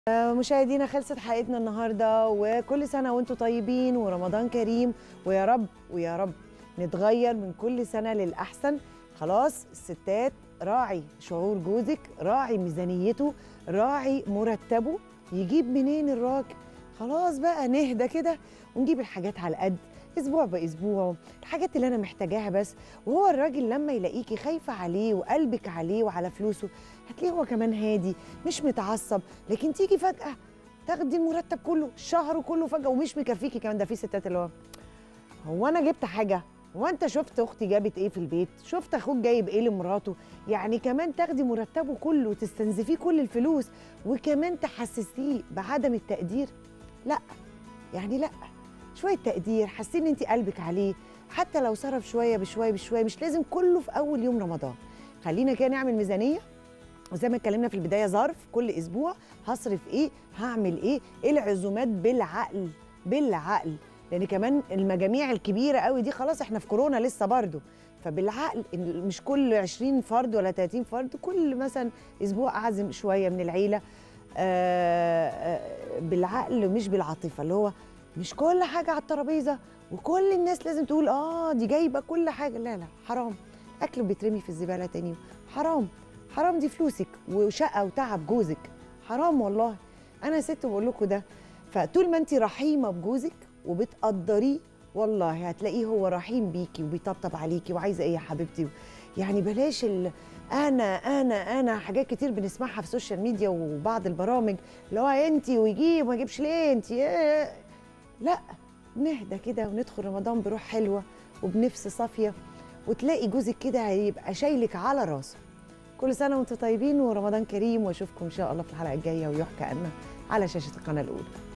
مشاهدينا خلصت حلقتنا النهارده وكل سنه وانتم طيبين ورمضان كريم ويا رب ويا رب نتغير من كل سنه للاحسن خلاص الستات راعي شعور جوزك راعي ميزانيته راعي مرتبه يجيب منين الراجل خلاص بقى نهدى كده ونجيب الحاجات على قد اسبوع باسبوع الحاجات اللي انا محتاجاها بس وهو الراجل لما يلاقيكي خايفه عليه وقلبك عليه وعلى فلوسه هتلاقيه هو كمان هادي مش متعصب لكن تيجي فجاه تاخدي المرتب كله الشهر كله فجاه ومش مكفيكي كمان ده في ستات اللي هو هو انا جبت حاجه هو انت شفت اختي جابت ايه في البيت شفت اخوك جايب ايه لمراته يعني كمان تاخدي مرتبه كله وتستنزفيه كل الفلوس وكمان تحسسيه بعدم التقدير لا يعني لا شويه تقدير حسين انت قلبك عليه حتى لو صرف شويه بشويه بشويه مش لازم كله في اول يوم رمضان خلينا كده نعمل ميزانيه وزي ما اتكلمنا في البدايه ظرف كل اسبوع هصرف ايه هعمل ايه ايه العزومات بالعقل بالعقل لان كمان المجاميع الكبيره قوي دي خلاص احنا في كورونا لسه برضو فبالعقل إن مش كل 20 فرد ولا 30 فرد كل مثلا اسبوع اعزم شويه من العيله آه، آه، بالعقل مش بالعاطفه اللي هو مش كل حاجه على الترابيزه وكل الناس لازم تقول اه دي جايبه كل حاجه لا لا حرام اكل بيترمي في الزباله تاني يوم. حرام حرام دي فلوسك وشقه وتعب جوزك حرام والله انا ست بقول لكم ده فطول ما انت رحيمه بجوزك وبتقدريه والله هتلاقيه هو رحيم بيكي وبيطبطب عليكي وعايزه ايه يا حبيبتي يعني بلاش ال انا انا انا حاجات كتير بنسمعها في السوشيال ميديا وبعض البرامج اللي هو انت ويجيب وما يجيبش ليه انت لا نهدى كده وندخل رمضان بروح حلوه وبنفس صافيه وتلاقي جوزك كده هيبقى شايلك على راسه كل سنه وانتم طيبين ورمضان كريم واشوفكم ان شاء الله في الحلقه الجايه ويحكى عنا على شاشه القناه الاولى